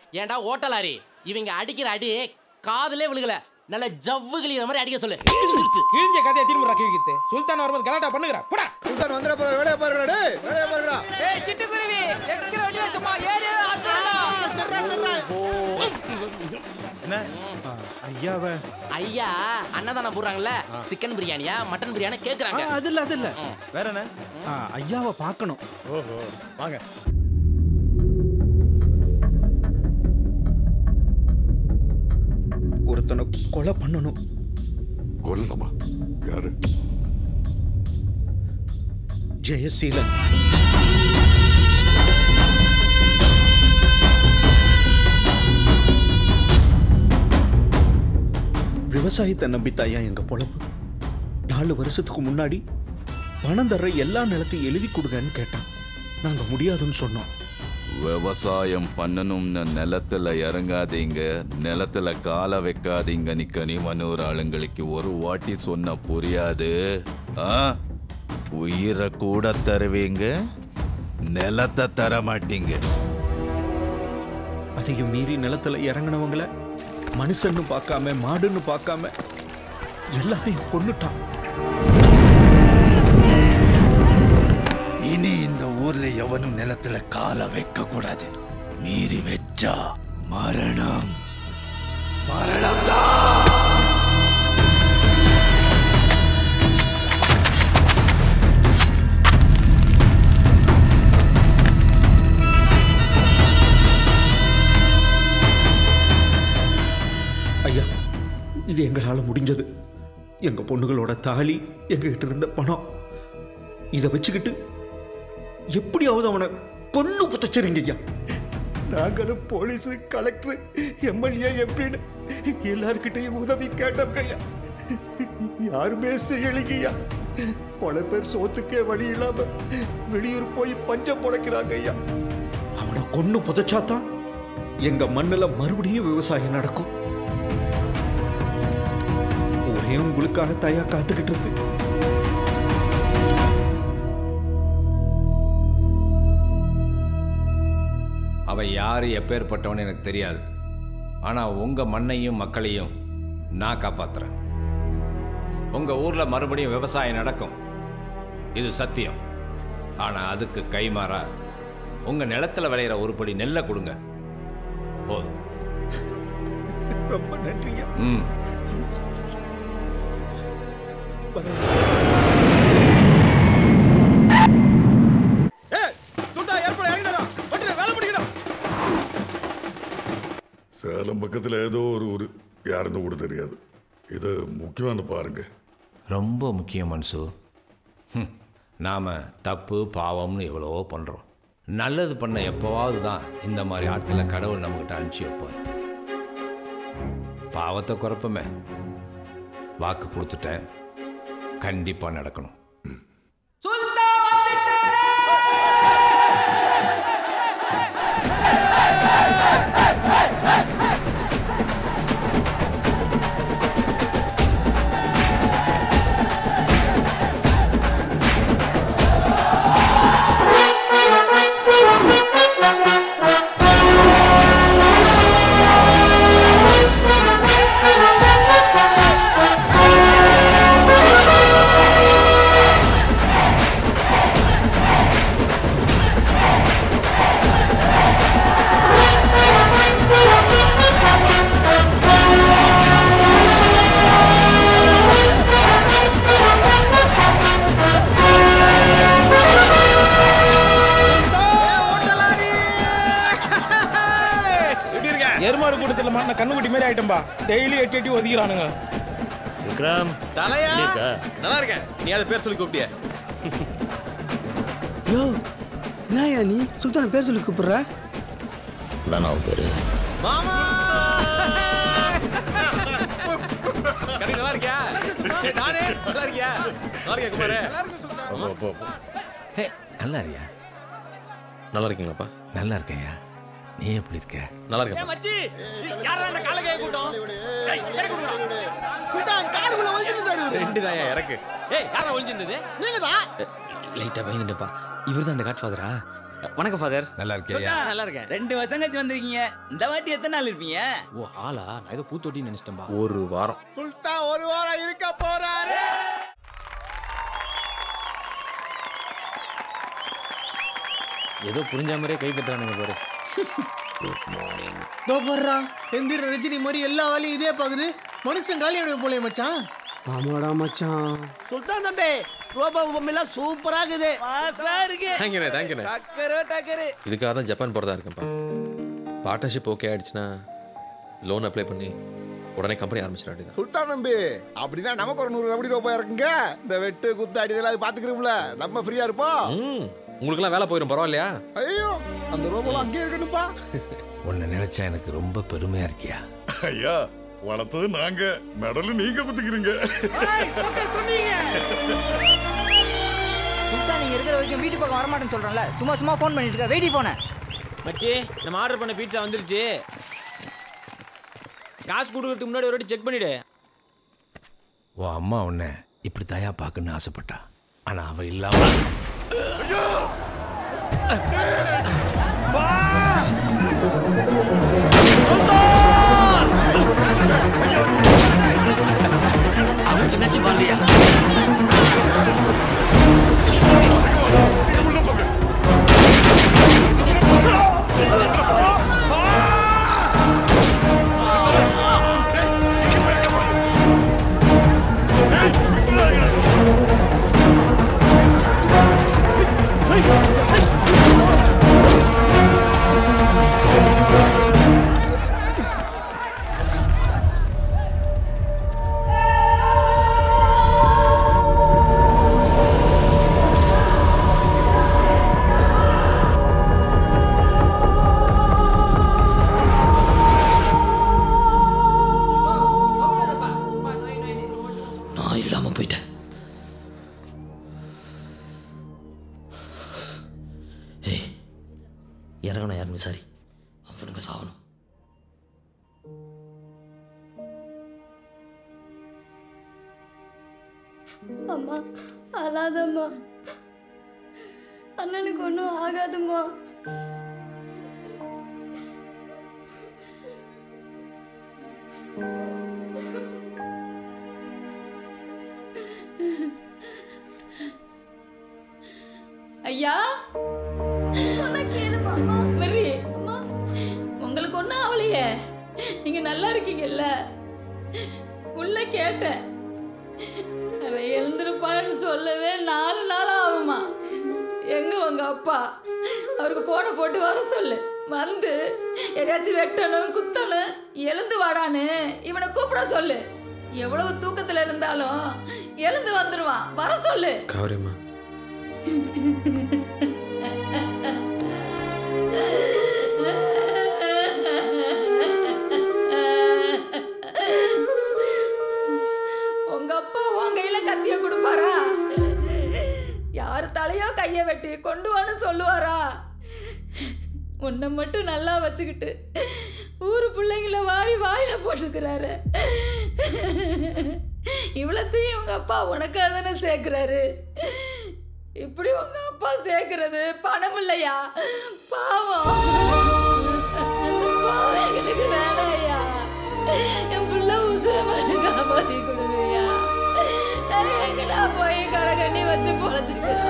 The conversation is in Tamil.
ஏன்டா ஓட்டலாரி இவங்க அடிக்கிற அடி காதுலே விழுகல நல்ல ஜவ்வு கிளியிற மாதிரி அடிக்க சொல்லு கிழிஞ்சிருச்சு கிழிஞ்ச கதையை திரும்ப ரக்கி வைக்கிட்டு சுல்தான் வரும்போது கலாட்டா பண்ணுகிறா போடா சுல்தான் வந்துட போற வேலையை பாருங்கடா டேய் வேலையை பாருங்கடா ஏய் சிட்டுக்குருவி எடுக்கிற வண்டியை சும்மா ஏறு என்ன ஐயாவ ஐயா அன்னதானம் போடுறாங்கல்ல சிக்கன் பிரியாணியா மட்டன் பிரியாணி கேக்குறாங்க அது இல்ல அது இல்ல வேற என்ன ஆ, ஐயாவை பார்க்கணும் ஓஹோ வாங்க ஒருத்தனை கொலை பண்ணணும் கொல்லணுமா யாரு ஜெயசீலன் விவசாயத்தை நம்பித்தாயா எங்க பொழப்பு நாலு வருஷத்துக்கு முன்னாடி பணம் தர்ற எல்லா நிலத்தையும் எழுதி கொடுங்கன்னு கேட்டான் நாங்க முடியாதுன்னு சொன்னோம் விவசாயம் பண்ணணும்னு நிலத்துல இறங்காதீங்க நிலத்துல கால வைக்காதீங்கன்னு கனிமனூர் ஆளுங்களுக்கு ஒரு வாட்டி சொன்ன புரியாது ஆ? உயிரை கூட தருவீங்க நிலத்தை தர மாட்டீங்க அதையும் மீறி நிலத்துல இறங்கினவங்கள மனுஷன்னு பார்க்காம மாடுன்னு பார்க்காம எல்லாரையும் கொன்னுட்டான் இனி இந்த ஊர்ல எவனும் நிலத்துல கால வைக்க கூடாது மீறி வச்சா மரணம் மரணம் ஐயா இது எங்களால் முடிஞ்சது எங்க பொண்ணுகளோட தாலி எங்ககிட்ட இருந்த பணம் இதை வச்சுக்கிட்டு எப்படியாவது அவனை பொண்ணு புத்தச்சிருங்க ஐயா நாங்களும் போலீஸ் கலெக்டர் எம்எல்ஏ எம்பின்னு எல்லார்கிட்டையும் உதவி கேட்டோம் ஐயா யாருமே செய்யலைங்க ஐயா பல பேர் சோத்துக்கே வழி இல்லாம வெளியூர் போய் பஞ்சம் பொழைக்கிறாங்க ஐயா அவனை கொன்னு புதைச்சாதான் எங்க மண்ணுல மறுபடியும் விவசாயம் நடக்கும் ஒரே உங்களுக்காக தாயா காத்துக்கிட்டு இருக்கு அவன் யார் எப்பேற்பட்டவன்னு எனக்கு தெரியாது ஆனால் உங்கள் மண்ணையும் மக்களையும் நான் காப்பாத்துறேன் உங்கள் ஊரில் மறுபடியும் விவசாயம் நடக்கும் இது சத்தியம் ஆனால் அதுக்கு கைமாறா உங்கள் நிலத்துல விளையிற உருப்படி நெல்லை கொடுங்க போதும் ரொம்ப நன்றியா ம் ஏய் சுல்தான் ஏற்பட இறங்கிடா வண்டியில வேலை முடிக்கணும் சேலம் பக்கத்தில் ஏதோ ஒரு ஊர் யாருன்னு கூட தெரியாது இது முக்கியமான பாருங்க ரொம்ப முக்கியம் மன்சு ஹம், நாம தப்பு பாவம்னு எவ்வளவோ பண்ணுறோம் நல்லது பண்ண எப்போவாவது தான் இந்த மாதிரி ஆட்களை கடவுள் நம்மகிட்ட அனுப்பிச்சி வைப்பார் பாவத்தை குறைப்பமே வாக்கு கொடுத்துட்டேன் கண்டிப்பாக நடக்கணும் எப்படி இருக்க எருமாடு கூட்டத்தில் மாட்டின கண்ணுக்குட்டி மாதிரி ஆயிட்டம்பா டெய்லி எட்டி எட்டி ஒதுக்கிறானுங்க விக்ரம் தலையா இருக்கா? நல்லா இருக்கேன் நீ அதை பேர் சொல்லி கூப்பிட்டிய யோ என்னயா நீ சுல்தான் பேர் சொல்லி கூப்பிடுற தானா அவன் பேரு மாமா கடி நல்லா இருக்கியா ஏய், நானே நல்லா இருக்கியா நல்லா இருக்கியா குமாரே அப்போ, அப்போ, அப்போ. ஹே நல்லா இருக்கியா நல்லா இருக்கீங்களாப்பா நல்லா இருக்கேயா நீ எப்படி இருக்க நல்லா இருக்கேன் ஏய் மச்சி யாரா அந்த கால கை கூட்டம் ஏய் இறக்கி விடுடா சுல்தான் காலுக்குள்ள வந்துருந்தாரு ரெண்டு தாயா இறக்கு ஏய் யாரா ஒளிஞ்சிருந்தது நீங்க தான் லைட்டா பயந்துட்டப்பா இவர் தான் அந்த காட் ஃபாதரா வணக்கம் ஃபாதர் நல்லா இருக்கியா நல்லா இருக்கேன் ரெண்டு வருஷம் கழிச்சு வந்திருக்கீங்க இந்த வாட்டி எத்தனை நாள் இருப்பீங்க ஓ ஆளா நான் ஏதோ பூத்தொட்டின்னு நினைச்சிட்டேன்பா ஒரு வாரம் சுல்தான் ஒரு வாரம் இருக்க போறாரு ஏதோ புரிஞ்ச மாதிரியே கை தட்டுறானுங்க பாரு தோ போடுறா எந்திர ரஜினி மாதிரி எல்லா வேலையும் இதே பாக்குது மனுஷன் காலியோட போலே மச்சான் ஆமாடா மச்சான் சுல்தான் தம்பி ரூபா பொம்மைலாம் சூப்பரா இருக்குது இருக்கு தேங்க்யூண்ணே தேங்க்யூண்ணே டக்கரு டக்கரு இதுக்காக தான் ஜப்பான் போகிறதா இருக்கேன்ப்பா பார்ட்னர்ஷிப் ஓகே ஆயிடுச்சுன்னா லோன் அப்ளை பண்ணி உடனே கம்பெனி ஆரம்பிச்சிட வேண்டியதான் சுல்தான் தம்பி அப்படின்னா நமக்கு ஒரு நூறு ரவுடி ரூபாய் இருக்குங்க இந்த வெட்டு குத்து அடி இதெல்லாம் பாத்துக்கிறோம்ல நம்ம ஃப்ரீயா இருப்போம் ம் உங்களுக்குலாம் வேலை போயிடும் பரவாயில்லையா ஐயோ அந்த ரூபாய் அங்கேயே இருக்கணும்ப்பா உன்னை நினைச்சா எனக்கு ரொம்ப பெருமையா இருக்கியா ஐயா வளர்த்தது நாங்க மெடலு நீங்க குத்திக்கிறீங்க சுல்தான் நீங்க இருக்கிற வரைக்கும் வீட்டு பக்கம் வரமாட்டேன்னு சொல்றேன்ல சும்மா சும்மா ஃபோன் பண்ணிட்டு இருக்க வெயிட்டி போன மச்சி நம்ம ஆர்டர் பண்ண பீட்சா வந்துருச்சு காசு கொடுக்கறதுக்கு முன்னாடி ஒரு வாட்டி செக் பண்ணிடு உன் அம்மா உன்னை இப்படி தயா பார்க்கணும்னு ஆசைப்பட்டா ஆனா அவ இல்லாம அவனுக்கு என்னாச்சு பாலியா நான் இல்லாம போயிட்டேன் ஏய் இறங்கணும் யாருமே சாரி அவனுங்க சாவணும் அம்மா அழாதம்மா அண்ணனுக்கு ஒன்றும் ஆகாதும்மா ஐயா சொன்னா கேளுமா அம்மா வெறி அம்மா உங்களுக்கு ஒன்றும் ஆகலையே நீங்க நல்லா இருக்கீங்கல்ல உள்ள கேட்டேன் அவன் எழுந்திருப்பான்னு சொல்லவே நாலு நாள் ஆகுமா எங்க உங்க அப்பா அவருக்கு போன போட்டு வர சொல்லு வந்து எதையாச்சும் வெட்டணும் குத்தணும் எழுந்து வாடான்னு இவனை கூப்பிட சொல்லு எவ்வளவு தூக்கத்துல இருந்தாலும் எழுந்து வந்துருவான் வர சொல்லு கௌரியம்மா உங்க அப்பா உன் கையில கத்திய கொடுப்பாரா யார் தலையோ கைய வெட்டி கொண்டு வான்னு சொல்லுவாரா உன்னை மட்டும் நல்லா வச்சுக்கிட்டு ஊரு பிள்ளைங்கள வாரி வாயில போட்டுக்கிறாரு இவ்வளத்தையும் உங்க அப்பா உனக்காக தானே சேர்க்கிறாரு இப்படி உங்க அப்பா சேர்க்கிறது பணம் இல்லையா பாவம் பாவம் எங்களுக்கு வேணாயா என் புள்ள உசுர மாதிரி காப்பாத்தி கொடுங்கய்யா நாங்க எங்கடா போய் கடை கண்ணி வச்சு பொழைச்சுக்கிறோம்